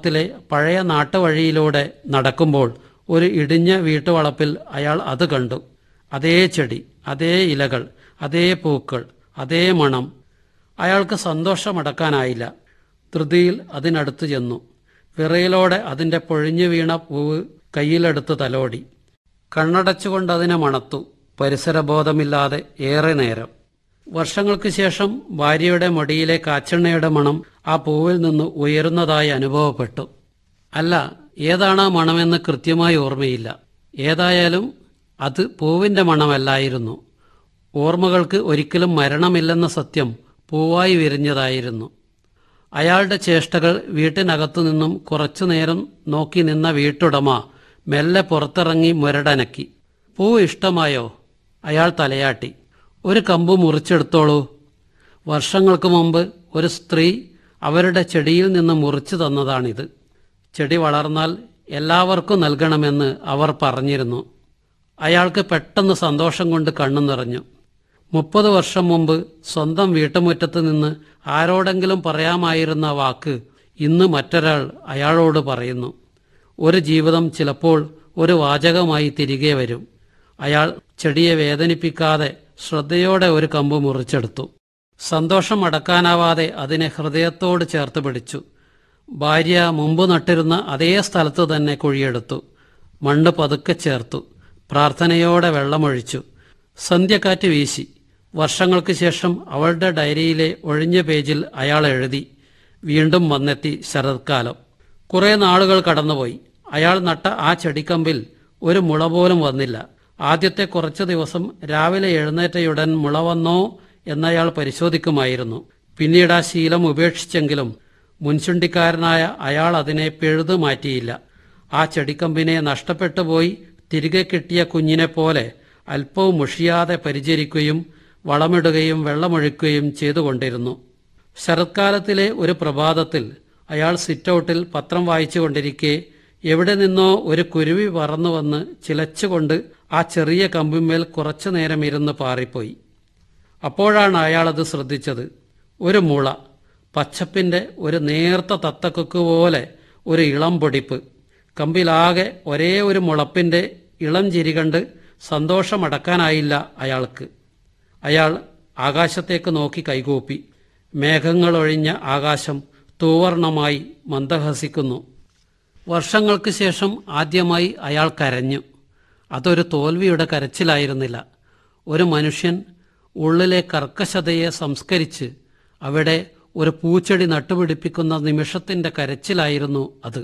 ഗ്രാമത്തിലെ പഴയ നാട്ടുവഴിയിലൂടെ നടക്കുമ്പോൾ ഒരു ഇടിഞ്ഞ വീട്ടുവളപ്പിൽ അയാൾ അത് കണ്ടു അതേ ചെടി അതേ ഇലകൾ അതേ പൂക്കൾ അതേ മണം അയാൾക്ക് സന്തോഷമടക്കാനായില്ല ധൃതിയിൽ അതിനടുത്ത് ചെന്നു വിറയിലോടെ അതിന്റെ പൊഴിഞ്ഞു വീണ പൂവ് കയ്യിലെടുത്ത് തലോടി കണ്ണടച്ചുകൊണ്ട് അതിനെ മണത്തു പരിസരബോധമില്ലാതെ ഏറെ നേരം വർഷങ്ങൾക്ക് ശേഷം ഭാര്യയുടെ മടിയിലെ കാച്ചെണ്ണയുടെ മണം ആ പൂവിൽ നിന്ന് ഉയരുന്നതായി അനുഭവപ്പെട്ടു അല്ല ഏതാണ് ആ മണമെന്ന് കൃത്യമായി ഓർമ്മയില്ല ഏതായാലും അത് പൂവിന്റെ മണമല്ലായിരുന്നു ഓർമ്മകൾക്ക് ഒരിക്കലും മരണമില്ലെന്ന സത്യം പൂവായി വിരിഞ്ഞതായിരുന്നു അയാളുടെ ചേഷ്ടകൾ വീട്ടിനകത്തു നിന്നും കുറച്ചു നേരം നോക്കി നിന്ന വീട്ടുടമ മെല്ലെ പുറത്തിറങ്ങി മുരടനക്കി പൂ ഇഷ്ടമായോ അയാൾ തലയാട്ടി ഒരു കമ്പ് മുറിച്ചെടുത്തോളൂ വർഷങ്ങൾക്ക് മുമ്പ് ഒരു സ്ത്രീ അവരുടെ ചെടിയിൽ നിന്ന് മുറിച്ചു തന്നതാണിത് ചെടി വളർന്നാൽ എല്ലാവർക്കും നൽകണമെന്ന് അവർ പറഞ്ഞിരുന്നു അയാൾക്ക് പെട്ടെന്ന് സന്തോഷം കൊണ്ട് കണ്ണു നിറഞ്ഞു മുപ്പത് വർഷം മുമ്പ് സ്വന്തം വീട്ടുമുറ്റത്ത് നിന്ന് ആരോടെങ്കിലും പറയാമായിരുന്ന വാക്ക് ഇന്ന് മറ്റൊരാൾ അയാളോട് പറയുന്നു ഒരു ജീവിതം ചിലപ്പോൾ ഒരു വാചകമായി തിരികെ വരും അയാൾ ചെടിയെ വേദനിപ്പിക്കാതെ ശ്രദ്ധയോടെ ഒരു കമ്പ് മുറിച്ചെടുത്തു സന്തോഷം അടക്കാനാവാതെ അതിനെ ഹൃദയത്തോട് ചേർത്ത് പിടിച്ചു ഭാര്യ മുമ്പ് നട്ടിരുന്ന അതേ സ്ഥലത്ത് തന്നെ കുഴിയെടുത്തു മണ്ണ് പതുക്കെ ചേർത്തു പ്രാർത്ഥനയോടെ വെള്ളമൊഴിച്ചു സന്ധ്യക്കാറ്റ് വീശി വർഷങ്ങൾക്ക് ശേഷം അവളുടെ ഡയറിയിലെ ഒഴിഞ്ഞ പേജിൽ അയാൾ എഴുതി വീണ്ടും വന്നെത്തി ശരത്കാലം കുറെ നാളുകൾ കടന്നുപോയി അയാൾ നട്ട ആ ചെടിക്കമ്പിൽ ഒരു മുള പോലും വന്നില്ല ആദ്യത്തെ കുറച്ചു ദിവസം രാവിലെ എഴുന്നേറ്റയുടൻ മുള വന്നോ എന്നയാൾ പരിശോധിക്കുമായിരുന്നു പിന്നീട് ആ ശീലം ഉപേക്ഷിച്ചെങ്കിലും മുൻചുണ്ടിക്കാരനായ അയാൾ അതിനെ പിഴുതു മാറ്റിയില്ല ആ ചെടിക്കമ്പിനെ നഷ്ടപ്പെട്ടു പോയി തിരികെ കിട്ടിയ കുഞ്ഞിനെ പോലെ അല്പവും മുഷിയാതെ പരിചരിക്കുകയും വളമിടുകയും വെള്ളമൊഴിക്കുകയും ചെയ്തുകൊണ്ടിരുന്നു ശരത്കാലത്തിലെ ഒരു പ്രഭാതത്തിൽ അയാൾ സിറ്റൗട്ടിൽ പത്രം വായിച്ചുകൊണ്ടിരിക്കെ എവിടെ നിന്നോ ഒരു കുരുവി പറന്നു വന്ന് ചിലച്ചുകൊണ്ട് ആ ചെറിയ കമ്പിന്മേൽ കുറച്ചു നേരം ഇരുന്ന് പാറിപ്പോയി അപ്പോഴാണ് അയാളത് ശ്രദ്ധിച്ചത് ഒരു മുള പച്ചപ്പിന്റെ ഒരു നേർത്ത തത്തക്കൊക്ക് പോലെ ഒരു ഇളം പൊടിപ്പ് കമ്പിലാകെ ഒരേ ഒരു മുളപ്പിന്റെ ഇളം ചിരി കണ്ട് സന്തോഷമടക്കാനായില്ല അയാൾക്ക് അയാൾ ആകാശത്തേക്ക് നോക്കി കൈകൂപ്പി മേഘങ്ങളൊഴിഞ്ഞ ആകാശം തൂവർണമായി മന്ദഹസിക്കുന്നു വർഷങ്ങൾക്ക് ശേഷം ആദ്യമായി അയാൾ കരഞ്ഞു അതൊരു തോൽവിയുടെ കരച്ചിലായിരുന്നില്ല ഒരു മനുഷ്യൻ ഉള്ളിലെ കർക്കശതയെ സംസ്കരിച്ച് അവിടെ ഒരു പൂച്ചെടി നട്ടുപിടിപ്പിക്കുന്ന നിമിഷത്തിന്റെ കരച്ചിലായിരുന്നു അത്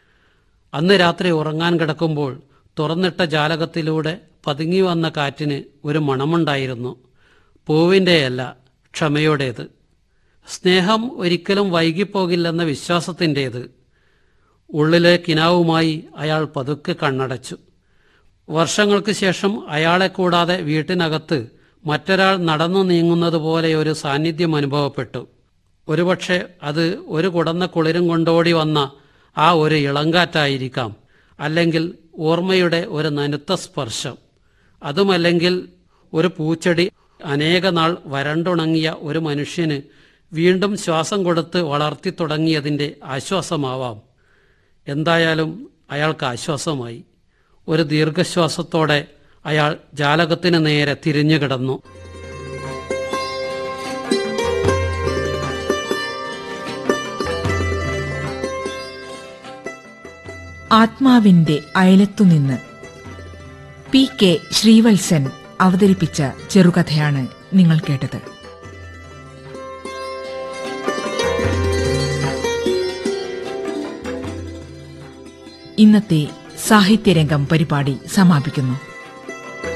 അന്ന് രാത്രി ഉറങ്ങാൻ കിടക്കുമ്പോൾ തുറന്നിട്ട ജാലകത്തിലൂടെ പതുങ്ങി വന്ന കാറ്റിന് ഒരു മണമുണ്ടായിരുന്നു പൂവിൻ്റെയല്ല ക്ഷമയുടേത് സ്നേഹം ഒരിക്കലും വൈകിപ്പോകില്ലെന്ന വിശ്വാസത്തിൻ്റേത് ഉള്ളിലെ കിനാവുമായി അയാൾ പതുക്കെ കണ്ണടച്ചു വർഷങ്ങൾക്ക് ശേഷം അയാളെ കൂടാതെ വീട്ടിനകത്ത് മറ്റൊരാൾ നടന്നു നീങ്ങുന്നത് പോലെ ഒരു സാന്നിധ്യം അനുഭവപ്പെട്ടു ഒരുപക്ഷെ അത് ഒരു കുടന്ന കുളിരും കൊണ്ടോടി വന്ന ആ ഒരു ഇളങ്കാറ്റായിരിക്കാം അല്ലെങ്കിൽ ഓർമ്മയുടെ ഒരു നനുത്ത സ്പർശം അതുമല്ലെങ്കിൽ ഒരു പൂച്ചെടി അനേകനാൾ വരണ്ടുണങ്ങിയ ഒരു മനുഷ്യന് വീണ്ടും ശ്വാസം കൊടുത്ത് വളർത്തി തുടങ്ങിയതിൻ്റെ ആശ്വാസമാവാം എന്തായാലും അയാൾക്ക് ആശ്വാസമായി ഒരു ദീർഘശ്വാസത്തോടെ അയാൾ ജാലകത്തിന് നേരെ തിരിഞ്ഞു കിടന്നു ആത്മാവിന്റെ അയലത്തുനിന്ന് പി കെ ശ്രീവത്സൻ അവതരിപ്പിച്ച ചെറുകഥയാണ് നിങ്ങൾ കേട്ടത് ഇന്നത്തെ സാഹിത്യരംഗം പരിപാടി സമാപിക്കുന്നു